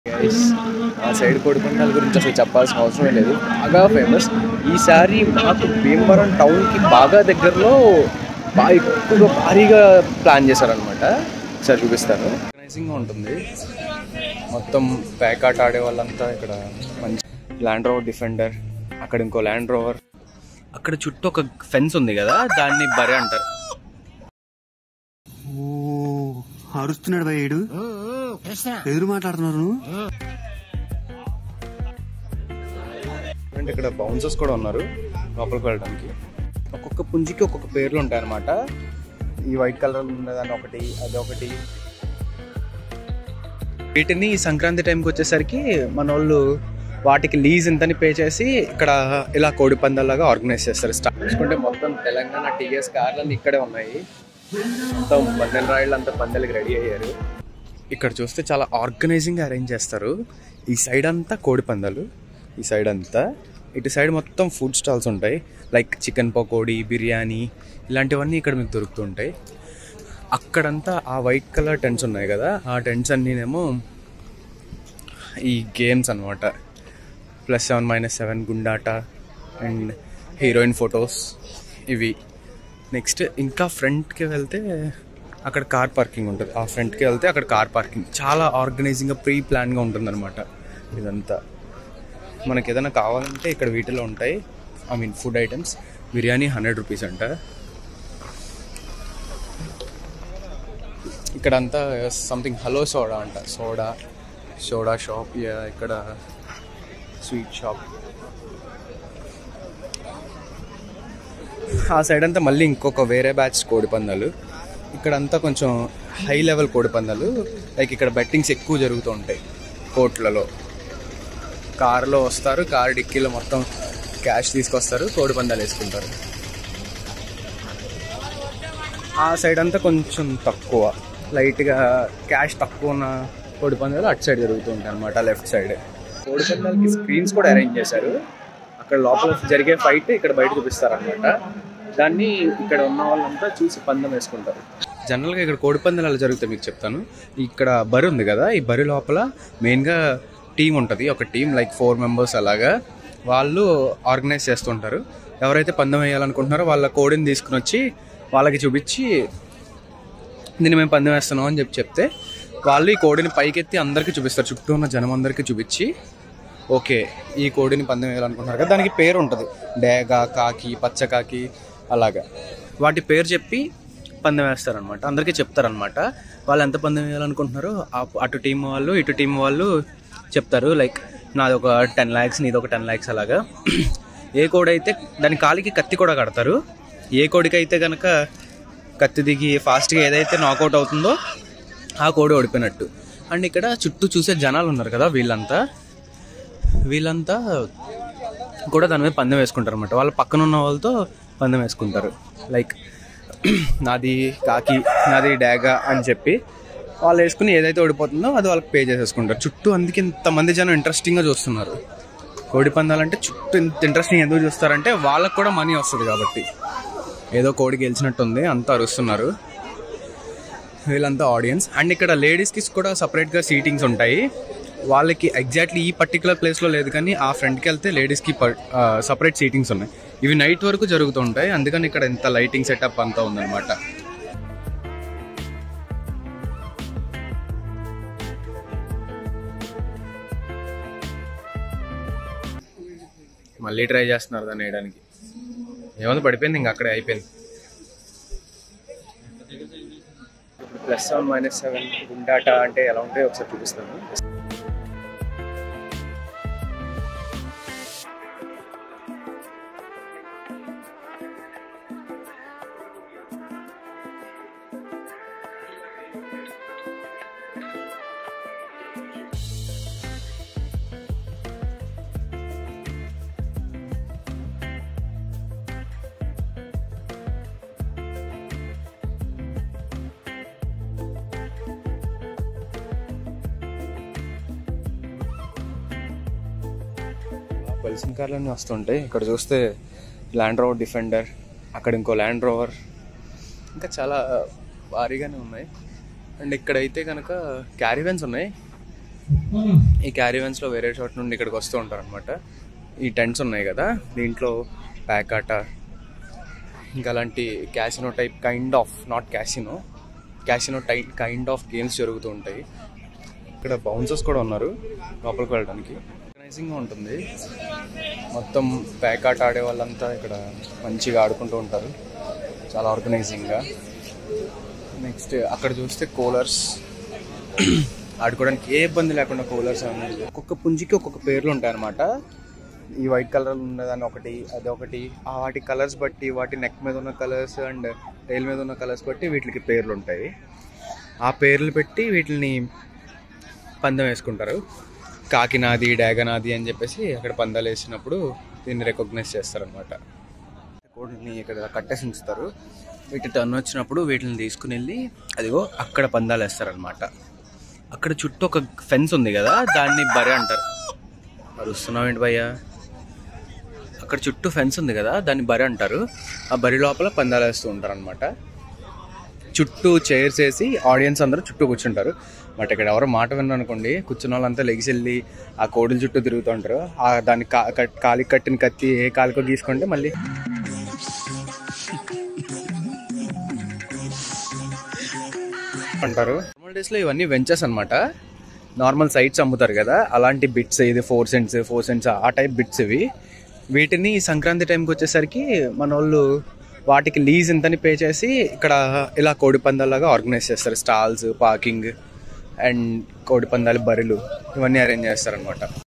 guys ఆ side కోడిపందాల గురించి అసలు చెప్పాల్సిన అవసరమే లేదు బాగా ఫేమస్ ఈసారి మాకు భీమవరం టౌన్కి బాగా దగ్గరలో బాగా ఎక్కువగా భారీగా ప్లాన్ చేశారనమాట ఒకసారి చూపిస్తాను ఆర్గనైజింగ్గా ఉంటుంది మొత్తం ప్యాకాట్ ఆడే వాళ్ళంతా ఇక్కడ మంచి ల్యాండ్ రోవర్ డిఫెండర్ అక్కడ ఇంకో ల్యాండ్ రోవర్ అక్కడ చుట్టూ ఒక ఫెన్స్ ఉంది కదా దాన్ని బరే అంటారు ఓ అరుస్తున్నాడు భయ్యుడు ఎదురు మాట్లాడుతున్నారు నువ్వు అంటే ఇక్కడ బౌన్సర్స్ కూడా ఉన్నారు లోపలికి వెళ్ళడానికి ఒక్కొక్క పుంజికి ఒక్కొక్క పేర్లు ఉంటాయి అన్నమాట ఈ వైట్ కలర్ ఉన్నదాన్ని ఒకటి అది ఒకటి వీటిని ఈ సంక్రాంతి టైంకి వచ్చేసరికి మన వాళ్ళు వాటికి లీజ్ ఇంతని పే చేసి ఇక్కడ ఇలా కోడి పందాలాగా ఆర్గనైజ్ చేస్తారు స్టార్ట్ చేసుకుంటే మొత్తం తెలంగాణ టీఎస్ కార్లన్నీ ఇక్కడే ఉన్నాయి మొత్తం పందెల రాయిళ్ళు అంతా పందెలకి రెడీ అయ్యారు ఇక్కడ చూస్తే చాలా ఆర్గనైజింగ్ అరేంజ్ చేస్తారు ఈ సైడ్ అంతా కోడి పందాలు ఈ సైడ్ అంతా ఇటు సైడ్ మొత్తం ఫుడ్ స్టాల్స్ ఉంటాయి లైక్ చికెన్ పకోడీ బిర్యానీ ఇలాంటివన్నీ ఇక్కడ మీకు దొరుకుతుంటాయి అక్కడంతా ఆ వైట్ కలర్ టెంట్స్ ఉన్నాయి కదా ఆ టెంట్స్ అన్నీనేమో ఈ గేమ్స్ అనమాట ప్లస్ సెవెన్ మైనస్ సెవెన్ గుండాట అండ్ హీరోయిన్ ఫొటోస్ ఇవి నెక్స్ట్ ఇంకా ఫ్రంట్కి వెళ్తే అక్కడ కార్ పార్కింగ్ ఉంటుంది ఆ ఫ్రంట్కి వెళ్తే అక్కడ కార్ పార్కింగ్ చాలా ఆర్గనైజింగ్గా ప్రీ ప్లాన్గా ఉంటుందన్నమాట ఇదంతా మనకి ఏదైనా కావాలంటే ఇక్కడ వీటిలో ఉంటాయి I mean food items biryani hundred rupees అంట ఇక్కడ అంతా సంథింగ్ హలో సోడా అంట సోడా సోడా షాప్ ఇక్కడ స్వీట్ షాప్ ఆ సైడ్ అంతా మళ్ళీ ఇంకొక వేరే బ్యాచ్ కోడి పందాలు ఇక్కడంతా కొంచెం హై లెవెల్ కోడి పందాలు లైక్ ఇక్కడ బెట్టింగ్స్ ఎక్కువ జరుగుతూ ఉంటాయి కోట్లలో కారులో వస్తారు కారు డిక్కీలో మొత్తం క్యాష్ తీసుకొస్తారు కోడి పందాలు వేసుకుంటారు ఆ సైడ్ అంతా కొంచెం తక్కువ లైట్గా క్యాష్ తక్కువ ఉన్న కోడి పందాలు అటు సైడ్ జరుగుతూ ఉంటాయి అనమాట లెఫ్ట్ సైడ్ కోడి పందాలకి స్క్రీన్స్ కూడా అరేంజ్ చేశారు అక్కడ లోపల జరిగే ఫైట్ ఇక్కడ బయట చూపిస్తారు అనమాట దాన్ని ఇక్కడ ఉన్న వాళ్ళంతా చూసి పందెం వేసుకుంటారు జనరల్గా ఇక్కడ కోడి పందాలు అలా జరుగుతాయి మీకు చెప్తాను ఇక్కడ బరి ఉంది కదా ఈ బరి లోపల మెయిన్గా టీం ఉంటుంది ఒక టీం లైక్ ఫోర్ మెంబర్స్ అలాగా వాళ్ళు ఆర్గనైజ్ చేస్తుంటారు ఎవరైతే పందెం వేయాలనుకుంటున్నారో వాళ్ళ కోడిని తీసుకుని వచ్చి వాళ్ళకి చూపించి దీన్ని మేము పందెం వేస్తున్నాం అని చెప్పి చెప్తే వాళ్ళు ఈ కోడిని పైకెత్తి అందరికీ చూపిస్తారు చుట్టూ ఉన్న జనం అందరికీ చూపించి ఓకే ఈ కోడిని పందెం వేయాలనుకుంటున్నారు కదా దానికి పేరు ఉంటుంది డేగ కాకి పచ్చకాకి అలాగా వాటి పేరు చెప్పి పందెం వేస్తారనమాట అందరికీ చెప్తారనమాట వాళ్ళు ఎంత పందెం వేయాలనుకుంటున్నారో ఆ- అటు టీం వాళ్ళు ఇటు టీం వాళ్ళు చెప్తారు లైక్ నాది ఒక టెన్ ల్యాక్స్ నీది ఒక టెన్ ల్యాక్స్ అలాగా ఏ కోడి అయితే దాని కాలికి కత్తి కూడా కడతారు ఏ కోడికి అయితే కనుక కత్తి దిగి ఫాస్ట్గా ఏదైతే నాకౌట్ అవుతుందో ఆ కోడి ఓడిపోయినట్టు అండ్ ఇక్కడ చుట్టూ చూసే జనాలు ఉన్నారు కదా వీళ్ళంతా వీళ్ళంతా కూడా దాని మీద పందెం వేసుకుంటారు అనమాట వాళ్ళ పక్కన ఉన్న వాళ్ళతో పందెం వేసుకుంటారు లైక్ నాది కాకి నాది డాగా అని చెప్పి వాళ్ళు వేసుకుని ఏదైతే ఓడిపోతుందో అది వాళ్ళకి పే చేసేసుకుంటారు చుట్టూ అందుకే ఇంతమంది జనం ఇంట్రెస్టింగ్గా చూస్తున్నారు కోడి పందాలు అంటే చుట్టూ ఇంత ఇంట్రెస్టింగ్ ఎందుకు చూస్తారంటే వాళ్ళకి కూడా మనీ వస్తుంది కాబట్టి ఏదో కోడి గెలిచినట్టు ఉంది అంతా అరుస్తున్నారు వీళ్ళంతా ఆడియన్స్ అండ్ ఇక్కడ లేడీస్కి కూడా సపరేట్గా సీటింగ్స్ ఉంటాయి వాళ్ళకి ఎగ్జాక్ట్లీ ఈ పర్టికులర్ ప్లేస్లో లేదు కానీ ఆ ఫ్రంట్కి వెళ్తే లేడీస్కి సపరేట్ సీటింగ్స్ ఉన్నాయి ఇవి నైట్ వరకు జరుగుతూ ఉంటాయి అందుకని ఇక్కడ ఇంత లైటింగ్ సెటప్ అంతా ఉందన్నమాట మళ్ళీ ట్రై చేస్తున్నారు దాన్ని వేయడానికి ఏముంది పడిపోయింది ఇంకా అక్కడే అయిపోయింది ఇప్పుడు ప్లస్ సెవెన్ మైనస్ సెవెన్ గుండాటా అంటే ఎలా ఉంటాయో ఒకసారి చూపిస్తాను పల్సన్ కార్లన్నీ వస్తుంటాయి ఇక్కడ చూస్తే ల్యాండ్ రోవర్ డిఫెండర్ అక్కడ ఇంకో ల్యాండ్ రోవర్ ఇంకా చాలా భారీగానే ఉన్నాయి అండ్ ఇక్కడైతే కనుక క్యారీవెన్స్ ఉన్నాయి ఈ క్యారీవెన్స్లో వేరే చోట నుండి ఇక్కడికి వస్తూ ఉంటారు అనమాట ఈ టెంట్స్ ఉన్నాయి కదా దీంట్లో ప్యాకాట ఇంకా అలాంటి casino type kind of not casino casino type kind of games జరుగుతూ ఉంటాయి ఇక్కడ బౌన్సర్స్ కూడా ఉన్నారు లోపలికి వెళ్ళడానికి ఆర్గనైజింగ్గా ఉంటుంది మొత్తం ప్యాకాట ఆడే వాళ్ళంతా ఇక్కడ మంచిగా ఆడుకుంటూ ఉంటారు చాలా ఆర్గనైజింగ్గా నెక్స్ట్ అక్కడ చూస్తే కూలర్స్ ఆడుకోవడానికి ఏ ఇబ్బంది లేకుండా కూలర్స్ అనేది ఒక్కొక్క పుంజికి ఒక్కొక్క పేర్లు ఉంటాయి అనమాట ఈ వైట్ కలర్ ఉన్నదాన్ని ఒకటి అది ఒకటి ఆ వాటి కలర్స్ బట్టి వాటి నెక్ మీద ఉన్న కలర్స్ అండ్ టైల్ మీద ఉన్న కలర్స్ బట్టి వీటికి పేర్లు ఉంటాయి ఆ పేర్లు పెట్టి వీటిని పందెం వేసుకుంటారు కాకినాది డాగనాది అని చెప్పేసి అక్కడ పందాలు వేసినప్పుడు దీన్ని రికగ్నైజ్ చేస్తారనమాట కోడిని ఇక్కడ కట్టేసి ఉంచుతారు వీటి టర్న్ వచ్చినప్పుడు వీటిని తీసుకుని వెళ్ళి అదిగో అక్కడ పందాలు వేస్తారనమాట అక్కడ చుట్టూ ఒక ఫెన్స్ ఉంది కదా దాన్ని బరి అంటారు అరుస్తున్నావు ఏంటి భయ్యా అక్కడ చుట్టూ ఫెన్స్ ఉంది కదా దాన్ని బరి అంటారు ఆ బరి లోపల పందాలు వేస్తూ ఉంటారు అనమాట చుట్టూ చైర్స్ వేసి ఆడియన్స్ అందరూ చుట్టూ కూర్చుంటారు బట్ ఇక్కడ ఎవరో మాట విన్నారనుకోండి కూర్చున్న వాళ్ళంతా లెగిసి వెళ్ళి ఆ కోడుల చుట్టూ తిరుగుతుంటారు ఆ దాన్ని కా కట్- కాలికి కట్టిన కత్తి ఏ కాలికో గీసుకుంటే మళ్ళీ అంటారు నార్మల్ డేస్లో ఇవన్నీ వెంచర్స్ అనమాట నార్మల్ సైట్స్ అమ్ముతారు కదా అలాంటి బిట్స్ ఇది ఫోర్ సెంట్స్ ఫోర్ సెంట్స్ ఆ టైప్ బిట్స్ ఇవి వీటిని సంక్రాంతి టైంకి వచ్చేసరికి మన వాళ్ళు వాటికి లీజ్ ఇంతని పే చేసి ఇక్కడ ఇలా కోడి పందాలాగా ఆర్గనైజ్ చేస్తారు స్టాల్స్ పార్కింగ్ అండ్ కోడి పందాలు బరిలు ఇవన్నీ అరేంజ్ చేస్తారనమాట